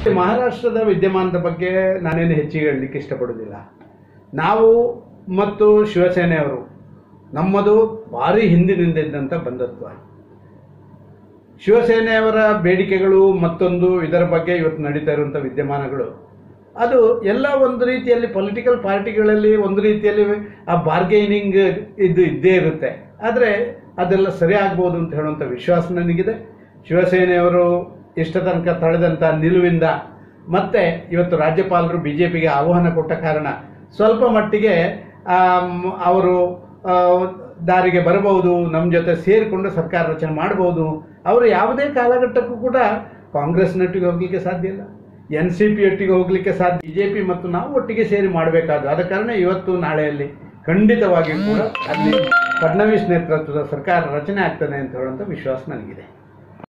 ಮಹಾರಾಷ್ಟ್ರದ ವಿದ್ಯಮಾನದ ಬಗ್ಗೆ ನಾನೇನು ಹೆಚ್ಚಿಗೆ ಹೇಳಲಿಕ್ಕೆ ಇಷ್ಟಪಡೋದಿಲ್ಲ ನಾವು ಮತ್ತು ಶಿವಸೇನೆಯವರು ನಮ್ಮದು ಭಾರಿ ಹಿಂದಿನಿಂದ ಇದ್ದಂಥ ಬಂಧತ್ವ ಶಿವಸೇನೆಯವರ ಬೇಡಿಕೆಗಳು ಮತ್ತೊಂದು ಇದರ ಬಗ್ಗೆ ಇವತ್ತು ನಡೀತಾ ಇರುವಂಥ ವಿದ್ಯಮಾನಗಳು ಅದು ಎಲ್ಲ ಒಂದು ರೀತಿಯಲ್ಲಿ ಪೊಲಿಟಿಕಲ್ ಪಾರ್ಟಿಗಳಲ್ಲಿ ಒಂದು ರೀತಿಯಲ್ಲಿ ಆ ಬಾರ್ಗೈನಿಂಗ್ ಇದು ಇದ್ದೇ ಇರುತ್ತೆ ಆದರೆ ಅದೆಲ್ಲ ಸರಿ ಆಗ್ಬೋದು ಅಂತ ಹೇಳುವಂಥ ವಿಶ್ವಾಸ ನನಗಿದೆ ಶಿವಸೇನೆಯವರು ಇಷ್ಟ ತನಕ ತಳೆದಂಥ ನಿಲುವಿಂದ ಮತ್ತೆ ಇವತ್ತು ರಾಜ್ಯಪಾಲರು ಬಿ ಜೆ ಪಿಗೆ ಆಹ್ವಾನ ಕೊಟ್ಟ ಕಾರಣ ಸ್ವಲ್ಪ ಮಟ್ಟಿಗೆ ಆಮ್, ಅವರು ಆ, ದಾರಿಗೆ ಬರಬಹುದು ನಮ್ಮ ಜೊತೆ ಸೇರಿಕೊಂಡು ಸರ್ಕಾರ ರಚನೆ ಮಾಡಬಹುದು ಅವರು ಯಾವುದೇ ಕಾಲಘಟ್ಟಕ್ಕೂ ಕೂಡ ಕಾಂಗ್ರೆಸ್ನೊಟ್ಟಿಗೆ ಹೋಗ್ಲಿಕ್ಕೆ ಸಾಧ್ಯ ಇಲ್ಲ ಎನ್ ಸಿ ಪಿ ಒಟ್ಟಿಗೆ ಹೋಗ್ಲಿಕ್ಕೆ ಸಾಧ್ಯ ಬಿಜೆಪಿ ಮತ್ತು ನಾವು ಒಟ್ಟಿಗೆ ಸೇರಿ ಮಾಡಬೇಕಾದ ಆದ ಕಾರಣ ಇವತ್ತು ನಾಳೆಯಲ್ಲಿ ಖಂಡಿತವಾಗಿಯೂ ಕೂಡ ಅಲ್ಲಿ ಫಡ್ನವೀಸ್ ನೇತೃತ್ವದ ಸರ್ಕಾರ ರಚನೆ ಆಗ್ತದೆ ಅಂತ ಹೇಳುವಂಥ ವಿಶ್ವಾಸ ನನಗಿದೆ